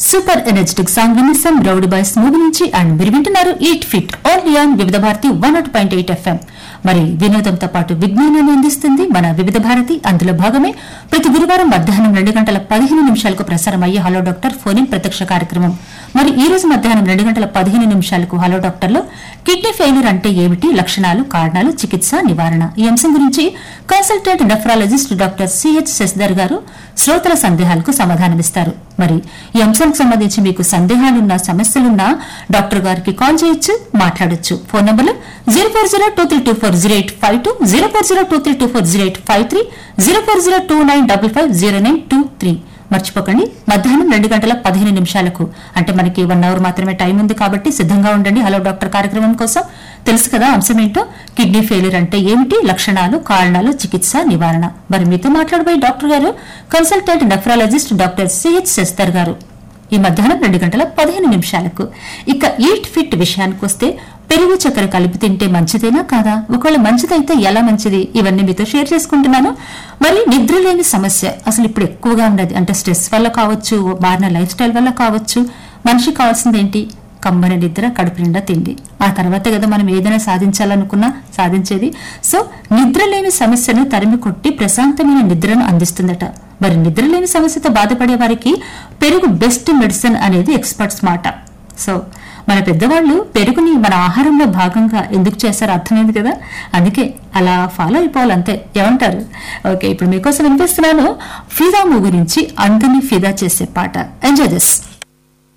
super energetic song వినిసం rowdy boys movie నుంచి and మీరు వింటున్నారు eat fit only on Vividh Bharati one nought point eight FM మరి వినోదంతో పాటు విజ్ఞానాన్ని అందిస్తుంది మన వివిధ భారతి అందులో భాగమే ప్రతి గురువారం మధ్యాహ్నం రెండు గంటల పదిహేను నిమిషాలకు ప్రసారం అయ్యే హలో డాక్టర్ ఫోన్ ఇన్ ప్రత్యక్ష కార్యక్రమం మరి ఈ రోజు మధ్యాహ్నం రెండు గంటల పదిహేను నిమిషాలకు హలో డాక్టర్లో కిడ్నీ ఫెయిల్యూర్ అంటే ఏమిటి లక్షణాలు కారణాలు చికిత్స నివారణ ఈ అంశం గురించి consultant nephrologist doctor CH Sasidhar గారు శ్రోతల సందేహాలకు సమాధానమిస్తారు మరి ఈ అంశానికి సంబంధించి మీకు సందేహాలున్నా సమస్యలున్నా డాక్టర్ గారికి కాల్ చేయొచ్చు మాట్లాడొచ్చు ఫోన్ నంబర్లు zero four zero two three two four zero eight five two zero four zero two three two four zero eight five three zero four zero two nine double five zero nine two three మర్చిపోకండి మధ్యాహ్నం రెండు గంటల పదిహేను నిమిషాలకు అంటే మనకి one hour మాత్రమే time ఉంది కాబట్టి సిద్ధంగా ఉండండి హలో డాక్టర్ కార్యక్రమం కోసం తెలుసు కదా అంశం ఏంటో కిడ్నీ ఫెయిల్యూర్ అంటే ఏమిటి లక్షణాలు కారణాలు చికిత్స నివారణ మరి మీతో మాట్లాడబోయే డాక్టర్ గారు కన్సల్టెంట్ నెఫ్రాలజిస్ట్ డాక్టర్ సిహెచ్ శస్తర్ గారు ఈ మధ్యాహ్నం రెండు గంటల పదిహేను నిమిషాలకు ఇక ఈట్ ఫిట్ విషయానికి వస్తే పెరుగు చక్కెర కలిపి తింటే మంచిదేనా కాదా ఒకవేళ మంచిదైతే ఎలా మంచిది ఇవన్నీ మీతో షేర్ చేసుకుంటున్నాను మరి నిద్ర లేని సమస్య అసలు ఇప్పుడు ఎక్కువగా ఉన్నది అంటే స్ట్రెస్ వల్ల కావచ్చు మారిన లైఫ్ స్టైల్ వల్ల కావచ్చు మనిషికి కావాల్సింది ఏంటి కమ్మని నిద్ర కడుపు నిండా తిండి ఆ తర్వాత కదా మనం ఏదైనా సాధించాలనుకున్నా సాధించేది సో నిద్ర లేని సమస్యను తరిమి కొట్టి ప్రశాంతమైన నిద్రను అందిస్తుందట మరి నిద్ర లేని సమస్యతో బాధపడే వారికి పెరుగు బెస్ట్ మెడిసిన్ అనేది ఎక్స్పర్ట్స్ మాట సో మన పెద్దవాళ్ళు పెరుగుని మన ఆహారంలో భాగంగా ఎందుకు చేస్తారో అర్థమైంది కదా అందుకే అలా ఫాలో అయిపోవాలంతే ఏమంటారు ఓకే ఇప్పుడు మీకోసం వినిపిస్తున్నాను ఫిదా మూవీ గురించి అందరినీ ఫిదా చేసే పాట ఎంజాయ్ దిస్